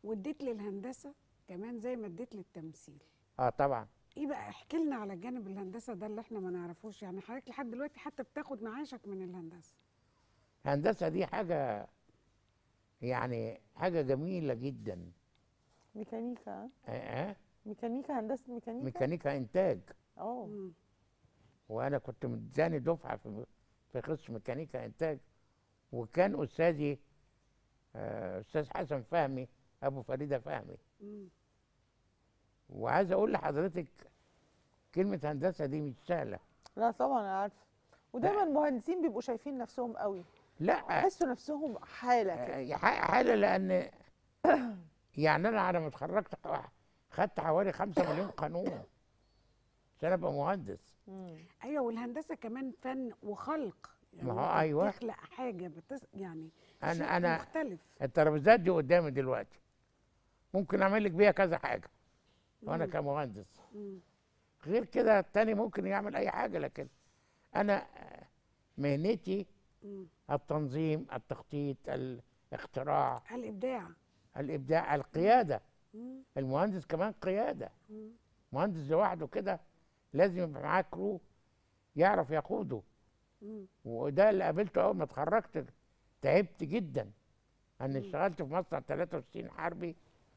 واديت للهندسه كمان زي ما اديت للتمثيل اه طبعا ايه بقى احكي لنا على جانب الهندسه ده اللي احنا ما نعرفوش يعني حضرتك لحد دلوقتي حتى بتاخد معاشك من الهندسه هندسه دي حاجه يعني حاجه جميله جدا ميكانيكا ها؟ آه آه، ميكانيكا هندسه ميكانيكا ميكانيكا انتاج اه مم. وانا كنت من ثاني دفعه في في قسم ميكانيكا انتاج وكان استاذي آه، استاذ حسن فهمي ابو فريده فهمي مم. وعايز اقول لحضرتك كلمه هندسه دي مش سهله لا طبعا انا عارفه ودايما المهندسين بيبقوا شايفين نفسهم قوي لا يحسوا نفسهم حاله كده آه، ح- حاله لان يعني انا على ما اتخرجت خدت حوالي خمسة مليون قانون عشان ابقى مهندس مم. ايوه والهندسه كمان فن وخلق يعني ما هو أنت أيوة. بتخلق حاجه بتس... يعني أنا- شيء أنا- مختلف الترابيزات دي قدامي دلوقتي ممكن اعمل لك بيها كذا حاجه وانا مم. كمهندس مم. غير كده التاني ممكن يعمل اي حاجه لكن انا مهنتي مم. التنظيم التخطيط الاختراع الابداع الابداع القياده مم. المهندس كمان قياده مم. مهندس لوحده كده لازم يبقى معاه كرو يعرف يقوده مم. وده اللي قابلته اول ما اتخرجت تعبت جدا انا مم. اشتغلت في مصنع 63 حربي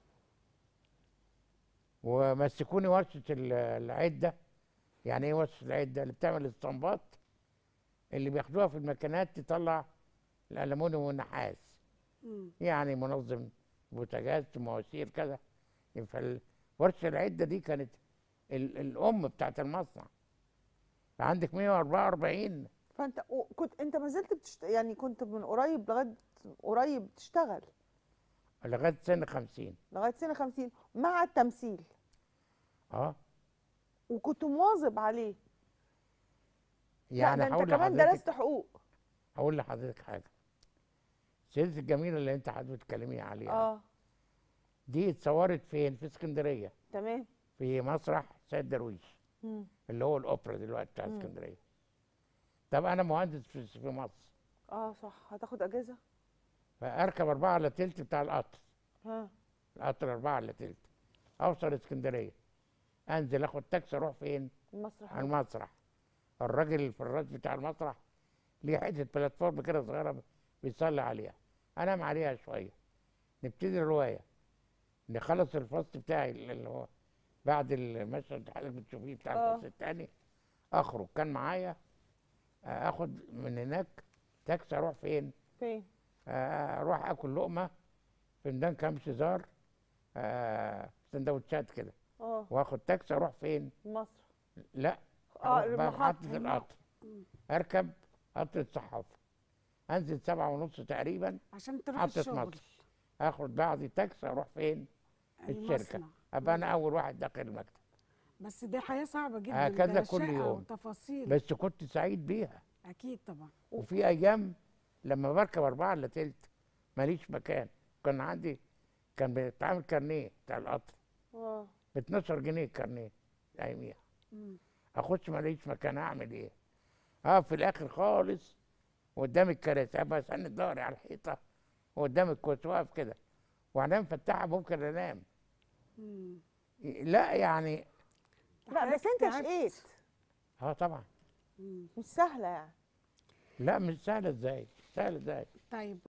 ومسكوني ورشه ال- العده يعني ايه ورشه العده اللي بتعمل الاسطمبات اللي بياخدوها في الماكينات تطلع الالومنيوم والنحاس مم. يعني منظم بوتاجاز مواسير كذا فورشه العده دي كانت ال- الام بتاعت المصنع عندك 144 فانت و- كنت انت ما زلت بتشت... يعني كنت من قريب لغايه قريب بتشتغل لغايه سن 50 لغايه سنه 50 مع التمثيل اه وكنت مواظب عليه يعني لا ده انت هقول كمان لحضرتك درست حقوق هقول لحضرتك حاجه السيدة الجميله اللي انت حضرتك بتتكلمي عليها اه دي اتصورت فين في اسكندريه تمام في مسرح سيد درويش مم. اللي هو الاوبرا دلوقتي بتاع مم. اسكندريه طب انا مهندس في في مصر اه صح هتاخد اجازه فاركب اربعه على تلت بتاع القطر ها القطر اربعه على تلت اوصل اسكندريه انزل اخد تاكسي اروح فين المسرح على المسرح الراجل الفراش بتاع المسرح ليه حته بلاتفورم كده صغيره بيصلي عليها انام عليها شويه نبتدي الروايه نخلص الفصل بتاعي اللي هو بعد المشهد اللي حضرتك بتشوفيه بتاع آه. الفصل الثاني اخرج كان معايا آه، اخد من هناك تاكسي اروح فين؟ فين آه، اروح اكل لقمه في ميدان كامشيزار آه، سندوتشات كده اه واخد تاكسي اروح فين؟ المسرح لا اه أروح بقى المحطة. محطة القطر اركب قطر الصحافة انزل سبعة ونص تقريبا عشان تروح محطة الشغل مصر. اخد بعضي تاكسي اروح فين؟ الشركة المصنع. ابقى انا اول واحد داخل المكتب بس دي حياه صعبه جدا هكذا ده كل شقة يوم. وتفاصيل بس كنت سعيد بيها اكيد طبعا وفي ايام لما بركب اربعة الا تلت ماليش مكان كان عندي كان بيتعمل كارنيه بتاع القطر اه ب 12 جنيه الكارنيه اياميها مم. اخش ماليش مكان اعمل ايه اقف في الاخر خالص قدام الكراسي ابقى اسند ظهري على الحيطه وقدام الكرسي واقف كده وعينيا مفتحه ممكن انام مم. لا يعني لا بس حضرتك انت تعبت. شقيت اه طبعا مم. مش سهله يعني لا مش سهله ازاي سهله ازاي طيب